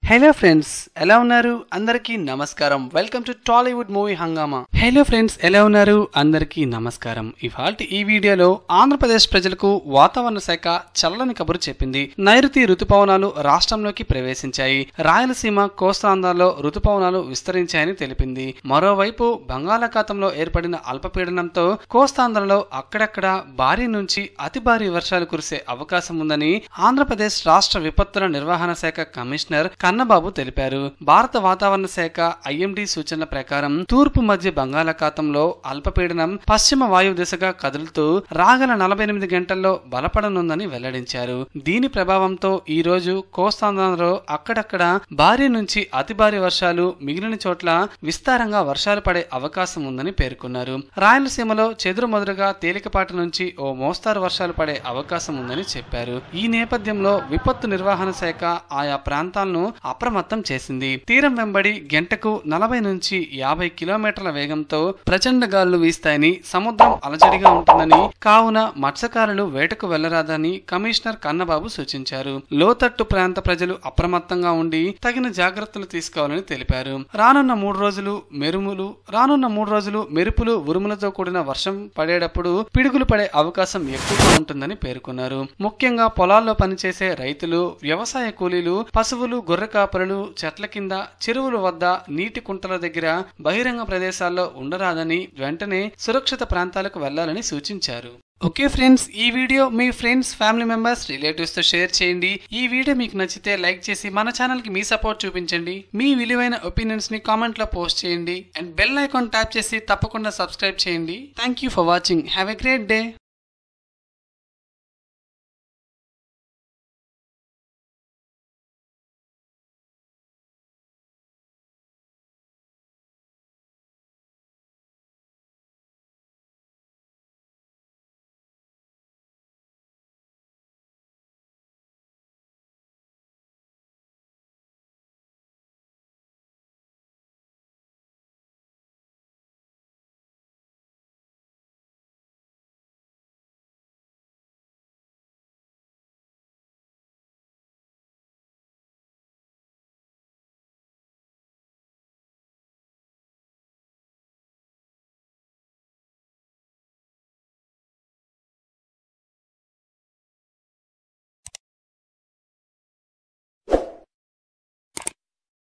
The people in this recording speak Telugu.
హలో ఫ్రెండ్స్ ఎలా ఉన్నారు అందరికీ నమస్కారం welcome to Tollywood movie Hungama hello friends ఎలా ఉన్నారు అందరికీ నమస్కారం ఇవాళ ఈ వీడియోలో ఆంధ్రప్రదేశ్ ప్రజలకు వాతావరణ శాఖ చల్లని కబురు చెప్పింది నైరుతి రుతుపవనాలు రాష్ట్రంలోకి ప్రవేశించాయి రాయలసీమ కోస్తాంధ్రలో రుతుపవనాలు విస్తరించాయని తెలిపింది మరోవైపు బంగాళాఖాతంలో ఏర్పడిన అల్పపీడనంతో కోస్తాంధ్రలో అక్కడక్కడ భారీ నుంచి అతి భారీ వర్షాలు కురిసే అవకాశం ఉందని ఆంధ్రప్రదేశ్ రాష్ట్ర విపత్తుల నిర్వహణ శాఖ కమిషనర్ కన్నబాబు తెలిపారు భారత వాతావరణ శాఖ ఐఎండీ సూచనల ప్రకారం తూర్పు మధ్య బంగాళాఖాతంలో అల్పపీడనం పశ్చిమ వాయు దిశగా కదులుతూ రాగల నలభై ఎనిమిది గంటల్లో బలపడనుందని వెల్లడించారు దీని ప్రభావంతో ఈ రోజు కోస్తాంధ్రలో అక్కడక్కడ భారీ నుంచి అతి భారీ వర్షాలు మిగిలిన చోట్ల విస్తారంగా వర్షాలు పడే అవకాశం ఉందని పేర్కొన్నారు రాయలసీమలో చెదురుమదురుగా తేలికపాటి నుంచి ఓ మోస్తారు వర్షాలు పడే అవకాశం ఉందని చెప్పారు ఈ నేపథ్యంలో విపత్తు నిర్వహణ శాఖ ఆయా ప్రాంతాలను అప్రమత్తం చేసింది తీరం వెంబడి గంటకు నలభై నుంచి యాభై కిలోమీటర్ల వేగంతో ప్రచండ గాలులు వీస్తాయని సముద్రం అలజడిగా ఉంటుందని కావున మత్స్యకారులు వేటకు వెళ్లరాదని కమిషనర్ కన్నబాబు సూచించారు లోతట్టు ప్రాంత ప్రజలు అప్రమత్తంగా ఉండి తగిన జాగ్రత్తలు తీసుకోవాలని తెలిపారు రానున్న మూడు రోజులు మెరుములు రానున్న మూడు రోజులు మెరుపులు ఉరుములతో కూడిన వర్షం పడేటప్పుడు పిడుగులు పడే అవకాశం ఎక్కువగా ఉంటుందని పేర్కొన్నారు ముఖ్యంగా పొలాల్లో పనిచేసే రైతులు వ్యవసాయ కూలీలు పశువులు గొర్రె కాపరులు చెట్ల కింద చెరువుల వద్ద నీటి కుంటల దగ్గర బహిరంగ ప్రదేశాల్లో ఉండరాదని వెంటనే సురక్షిత ప్రాంతాలకు వెళ్లాలని సూచించారు ఓకే ఫ్రెండ్స్ ఈ వీడియో మీ ఫ్రెండ్స్ ఫ్యామిలీ మెంబర్స్ రిలేటివ్స్ తో షేర్ చేయండి ఈ వీడియో మీకు నచ్చితే లైక్ చేసి మన ఛానల్ కి మీ సపోర్ట్ చూపించండి మీ విలువైన ఒపీనియన్స్ ని కామెంట్ లో పోస్ట్ చేయండి అండ్ బెల్ ఐకాన్ ట్యాప్ చేసి తప్పకుండా సబ్స్క్రైబ్ చేయండి thank you for watching have a great day